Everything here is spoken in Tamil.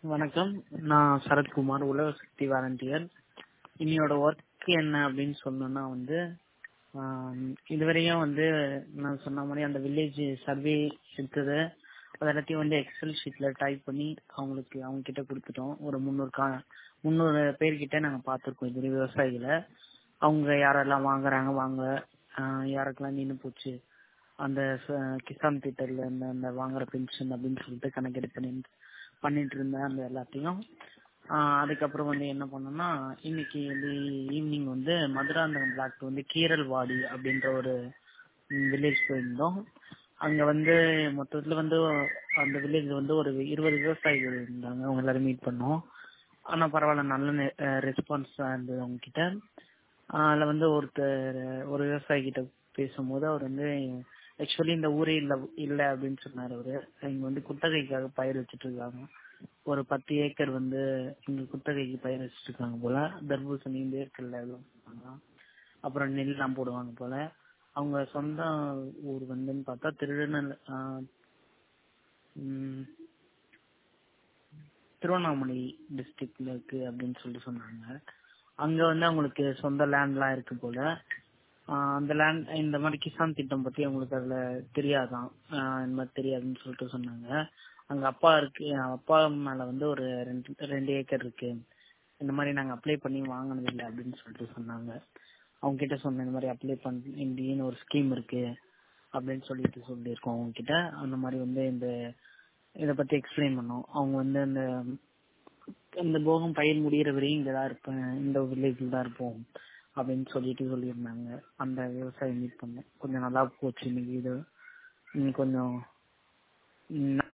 வணக்கம் நான் சரத்குமார் உலக சக்தி வாலண்டியர் இன்னையோட ஒர்க் என்ன அப்படின்னு சொல்லணும்னா வந்து ஆம், இதுவரையும் வந்து நான் சொன்ன மாதிரி அந்த வில்லேஜ் சர்வே எடுத்தது அது எல்லாத்தையும் வந்து எக்ஸல் ஷீட்ல டைப் பண்ணி அவங்களுக்கு அவங்க கிட்ட கொடுத்துட்டோம் ஒரு முந்நூறு கா முந்நூறு பேர்கிட்ட நாங்க பார்த்திருக்கோம் இது விவசாயிகளை அவங்க யாரெல்லாம் வாங்குறாங்க வாங்க ஆஹ் யாருக்கெல்லாம் நின்னு போச்சு அந்த ச- கிசான் திட்டத்துல இந்த அந்த வாங்குற பென்ஷன் அப்படின்னு சொல்லிட்டு கணக்கெடுப்பு பண்ணி பண்ணிட்டு இருந்தேன் அந்த எல்லாத்தையும் ஆஹ் அதுக்கப்புறம் வந்து என்ன பண்ணோம்னா இன்னைக்கு வந்து ஈவினிங் வந்து மதுராந்தகம் பிளாக் வந்து கீரல்வாடி அப்படின்ற ஒரு வில்லேஜ் போயிருந்தோம் அங்க வந்து மொத்தத்துல வந்து அந்த வில்லேஜ்ல வந்து ஒரு இருபது விவசாயிகள் இருந்தாங்க அவங்க எல்லாரும் மீட் பண்ணோம் ஆனா பரவாயில்ல நல்ல ரெஸ்பான்ஸ் இருந்தது அவங்க கிட்ட ஆஹ் அதுல வந்து ஒருத்தர் ஒரு விவசாயி கிட்ட பேசும்போது அவர் வந்து ஆக்சுவலி இந்த ஊரே இல்ல இல்ல அப்படின்னு சொன்னாரு அவரு இங்க வந்து குத்தகைக்காக பயிர் வச்சிட்டு இருக்காங்க ஒரு பத்து ஏக்கர் வந்து இங்க குத்தகைக்கு பயிர் வச்சிட்டு இருக்காங்க போல தர்பூசணி இந்த ஏக்கர்ல அப்புறம் நெல் எல்லாம் போடுவாங்க போல அவங்க சொந்த ஊர் வந்துன்னு பார்த்தா திருநெல் ஆஹ் உம் திருவண்ணாமலை டிஸ்ட்ரிக்ட்ல இருக்கு அப்படின்னு சொல்லிட்டு சொன்னாங்க அங்க வந்து அவங்களுக்கு சொந்த லேண்ட்லாம் இருக்கு போல ஆஹ் அந்த லேண்ட் இந்த மாதிரி கிசான் திட்டம் பத்தி அவங்களுக்கு அதுல தெரியாதான் ஆஹ் இந்த மாதிரி தெரியாதுன்னு சொல்லிட்டு சொன்னாங்க அங்க அப்பா இருக்கு அப்பா மேல வந்து ஒரு ரெண்டு ரெண்டு ஏக்கர் இருக்கு இந்த மாதிரி நாங்க அப்ளை பண்ணி வாங்கினது இல்லை அப்படின்னு சொல்லிட்டு சொன்னாங்க அவங்க கிட்ட சொன்ன இந்த மாதிரி அப்ளை பண்ணி இப்படின்னு ஒரு ஸ்கீம் இருக்கு அப்படின்னு சொல்லிட்டு சொல்லியிருக்கோம் அவங்க கிட்ட அந்த மாதிரி வந்து இந்த இத பத்தி எக்ஸ்பிளைன் பண்ணோம் அவங்க வந்து இந்த இந்த போகம் பயிர் முடியிற வரையும் இங்கதான் இருப்பேன் இந்த வில்லேஜ்ல தான் இருப்போம் அப்படின்னு சொல்லிட்டு சொல்லியிருந்தாங்க அந்த விவசாயி மீட் பண்ணேன் கொஞ்சம் நல்லா போச்சு இன்னைக்கு இது இன்னைக்கு கொஞ்சம் ம்,